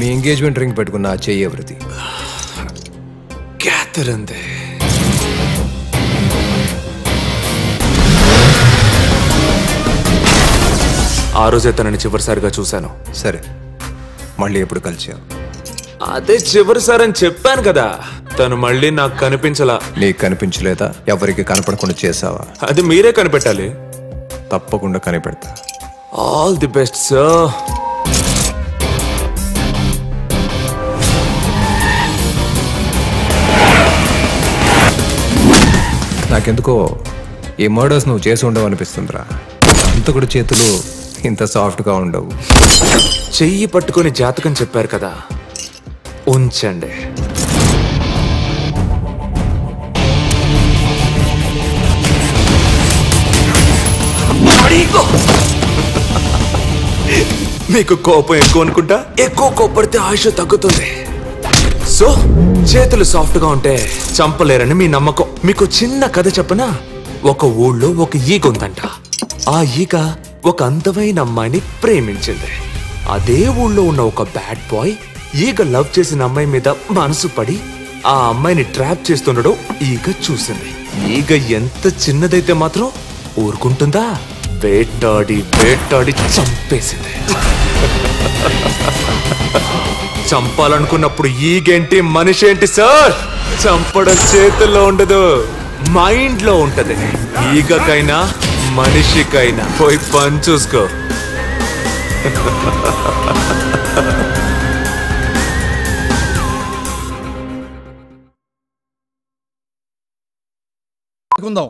మీ engagement ring పెట్టుకున్న ఆ చెయ్యి ఎవరిది క్యాథరందే ఆ రోజే తనని చివరిసారిగా చూశాను సరే మళ్ళీ ఎప్పుడు కలిసావు అదే చివరిసారి అని చెప్పాను కదా తను మళ్ళీ నాకు కనిపించలా నీకు కనిపించలేదా ఎవరికి కనపడకుండా చేసావా అది మీరే కనిపెట్టాలి తప్పకుండా కనిపెడతా ఆల్ ది బెస్ట్ సార్ నాకెందుకో ఈ మర్డర్స్ నువ్వు చేసి ఉండవు అనిపిస్తుందిరా అంతకుడు చేతులు ఇంత సాఫ్ట్గా ఉండవు చెయ్యి పట్టుకొని జాతకం చెప్పారు కదా ఉంచండి మీకు కోపం ఎక్కువ అనుకుంటా ఎక్కువ కోపడితే ఆయుష్ తగ్గుతుంది సో చేతులు సాఫ్ట్ గా ఉంటే చంపలేరని మీ నమ్మకం మీకు చిన్న కథ చెప్పనా ఒక ఊళ్ళో ఒక ఈగ ఉందంట ఆ ఈగ ఒక అందమైన అమ్మాయిని ప్రేమించింది అదే ఊళ్ళో ఉన్న ఒక బ్యాడ్ బాయ్ ఈగ లవ్ చేసిన అమ్మాయి మీద మనసు పడి ఆ అమ్మాయిని ట్రాప్ చేస్తుండడం ఈగ చూసింది ఈగ ఎంత చిన్నదైతే మాత్రం ఊరుకుంటుందా వేటాడి వేటాడి చంపేసింది చంపాలనుకున్నప్పుడు ఈగేంటి మనిషి ఏంటి సార్ చంపడం చేతుల్లో ఉండదు మైండ్ లో ఉంటది ఈగకైనా మనిషికైనా పోయి పని చూసుకో ఉందాం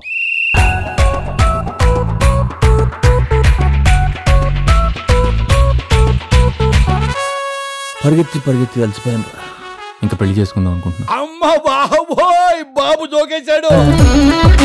పరిగెత్తి పరిగెత్తి అలసిపోయాను ఇంకా పెళ్లి చేసుకుందాం అనుకుంటున్నా అమ్మ బాబోయ్ బాబు జోకేశాడు